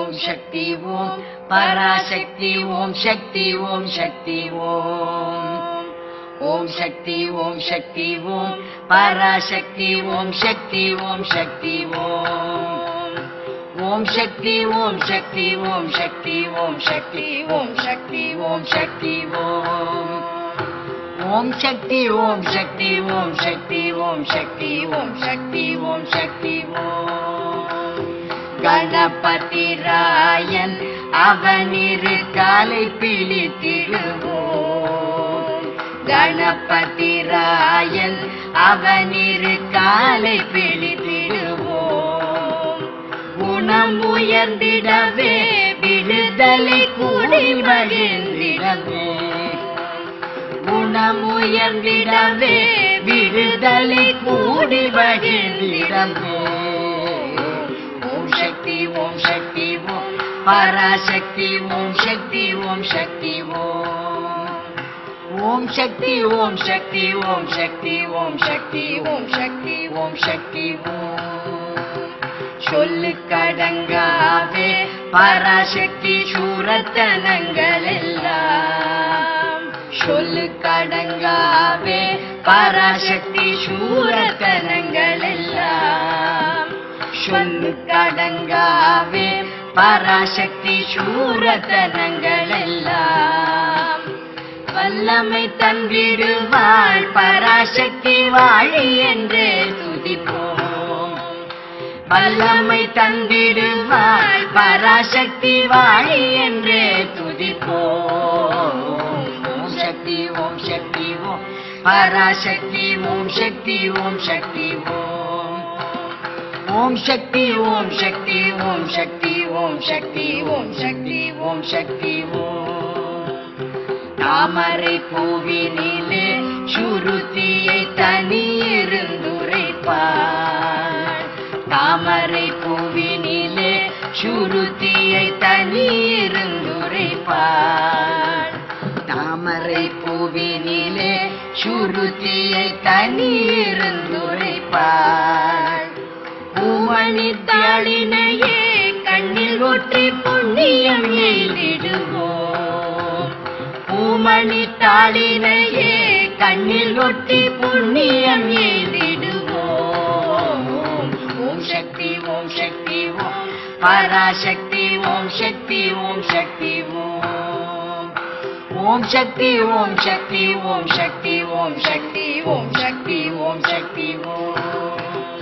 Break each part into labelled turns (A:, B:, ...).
A: ஓம் சக்தி ஓம் பராசக்தி ஓம் சக்தி ஓம் சக்தி ஓம் ஓம் சக்தி ஓம் சக்தி ஓம் பராசக்தி ஓம் சக்தி ஓம் சக்தி ஓம் ஓம் சக்தி ஓம் சக்தி ஓம் சக்தி ஓம் சக்தி ஓம் சக்தி ஓம் சக்தி ஓம் ஓம் சக்தி ஓம் சக்தி ஓம் சக்தி ஓம் சக்தி ஓம் சக்தி ஓம் சக்தி ஓம் கணபதி ராயன் அவனிரு காலை பிழித்திடுவோம் கணபதி ராயன் அவனிரு காலை பிழித்திடுவோம் குணம் உயர்ந்திடவே விடுதலை கூடி மகிழ்ந்திடவே குணம் உயர்ந்திடவே விடுதலை கூடி மகிழ்ந்திடவே ஓம் சக்தி ஓம் சக்தி ஓம் பராசக்தி ஓம் சக்தி ஓம் சக்தி ஓம் ஓம் சக்தி ஓம் சக்தி ஓம் சக்தி ஓம் சக்தி ஓம் சக்தி ஓம் சக்தி ஓம் சொல்லு கடங்காவே பராசக்தி சூரத்தனங்கள் எல்லாம் சொல்லு கடங்காவே பராசக்தி சூரத்தனங்கள் எல்லாம் சொல்லு கடங்காவே பராசக்தி சூரத்தனங்கள் எல்லாம் வல்லமை தந்திடுவாள் பராசக்தி வாழி என்றே துதிப்போம் வல்லமை தந்திடுவாள் பராசக்தி வாழி என்றே துதிப்போம் ஓம் சக்தி ஓம் சக்தி ஓம் பராசக்தி ஓம் சக்தி ஓம் சக்தி ஓம் ஓம் சக்தி ஓம் சக்தி ஓம் சக்தி ஓம் சக்தி ஓம் சக்தி ஓம் சக்தி ஓம் தாமரை பூவினிலே சுருத்தியை தனியிருந்துரைப்பார் தாமரை பூவினிலே சுருத்தியை தனியிருந்துரைப்பார் தாமரை பூவினிலே சுருத்தியை தனியிருந்துரைப்பார் பூமணி தாளினையே கண்ணில் ஒற்றி புண்ணியம் எய்திடுவோம் பூமணி தாளினையே கண்ணில் ஒட்டி புண்ணியம் எய்திடுவோம் ஓம் சக்தி ஓம் சக்தி ஓம் பராசக்தி ஓம் சக்தி ஓம் சக்தி ஓம் ஓம் சக்தி ஓம் சக்தி ஓம் சக்தி ஓம் சக்தி ஓம் சக்தி ஓம் சக்தி ஓம்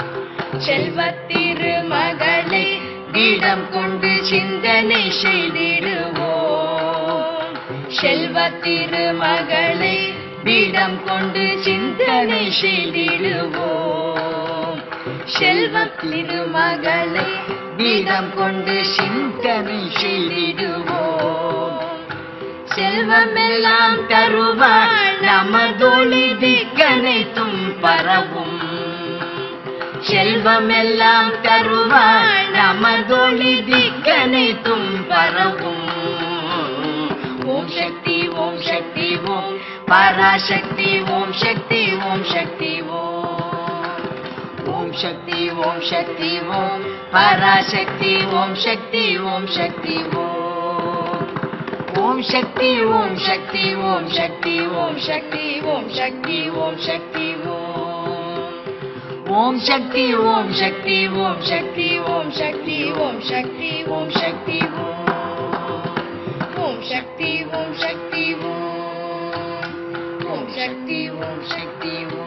A: செல்வத்திருமகளை பீடம் கொண்டு சிந்தனை செய்திடுவோம் செல்வத்திருமகளை பீடம் கொண்டு சிந்தனை செய்திடுவோம் செல்வத்திருமகளை பீடம் கொண்டு சிந்தனை செய்திடுவோம் செல்வமெல்லாம் தருவாள் நமதொளி திக்கனைத்தும் பரவும் செல்வமெல்லாம் தருவாள் நமதொளி திக்கனைத்தும் பரவும் ஓம் சக்தி ஓம் சக்தி ஓம் பராசக்தி ஓம் சக்தி ஓம் சக்தி ஓம் ஓம் சக்தி ஓம் சக்தி ஓம் பராசக்தி ஓம் சக்தி ஓம் சக்தி ஓம் ஓம் சக்தி ஓம் சக்தி ஓம் சக்தி ஓம் சக்தி ஓம் சக்தி ஓம் சக்தி ஓம் ஓம் சக்தி ஓம் சக்தி ஓம் சக்தி ஓம் சக்தி ஓம் சக்தி ஓம் சக்தி ஓம் ஓம் சக்தி ஓம் சக்தி ஓம் ஓம் சக்தி ஓம் சக்தி ஓம்